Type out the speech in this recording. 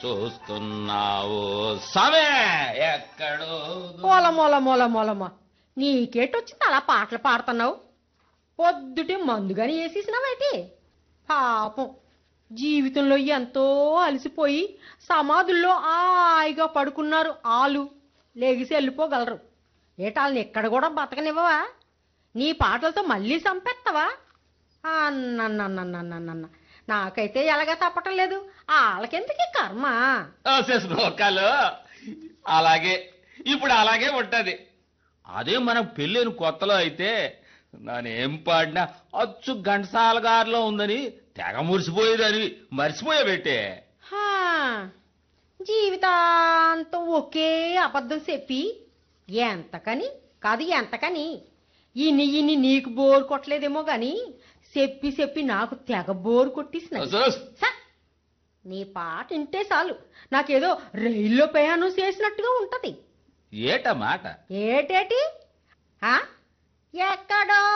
చూస్తున్నావు సమే ఎక్కడో మూల మూల మూల మూలమ్మ నీకేటొచ్చింది అలా పాటలు పాడుతున్నావు పొద్దుటే మందుగాని వేసేసినావేటి పాపం జీవితంలో ఎంతో అలసిపోయి సమాధుల్లో హాయిగా పడుకున్నారు ఆలు లెగిసి వెళ్ళిపోగలరు ఏటాళ్ళని ఎక్కడ కూడా బతకనివ్వవా నీ పాటలతో మళ్ళీ చంపేస్తావా అన్నన్నన్నన్నన్నన్న నాకైతే ఎలాగ తప్పటం లేదు వాళ్ళకెందుకు ఈ కర్మ నోకాలు అలాగే ఇప్పుడు అలాగే ఉంటది అదే మనం పెళ్ళైన కొత్తలో అయితే నానేం పాడినా అచ్చు ఘంటసాల గారిలో ఉందని తెగ మురిసిపోయేదని మర్చిపోయా పెట్టే హా, జీవితాంతం ఒకే అబద్ధం చెప్పి ఎంతకని కాదు ఎంతకని ఇన్ని ఇన్ని నీకు బోరు కొట్టలేదేమో గాని చెప్పి చెప్పి నాకు తెగ బోరు కొట్టేసినది స! నీ పాట వింటే చాలు నాకేదో రైల్లో ప్రయాణం చేసినట్టుగా ఉంటది ఏట మాట ఏటేటి ఆ? ఎక్కడో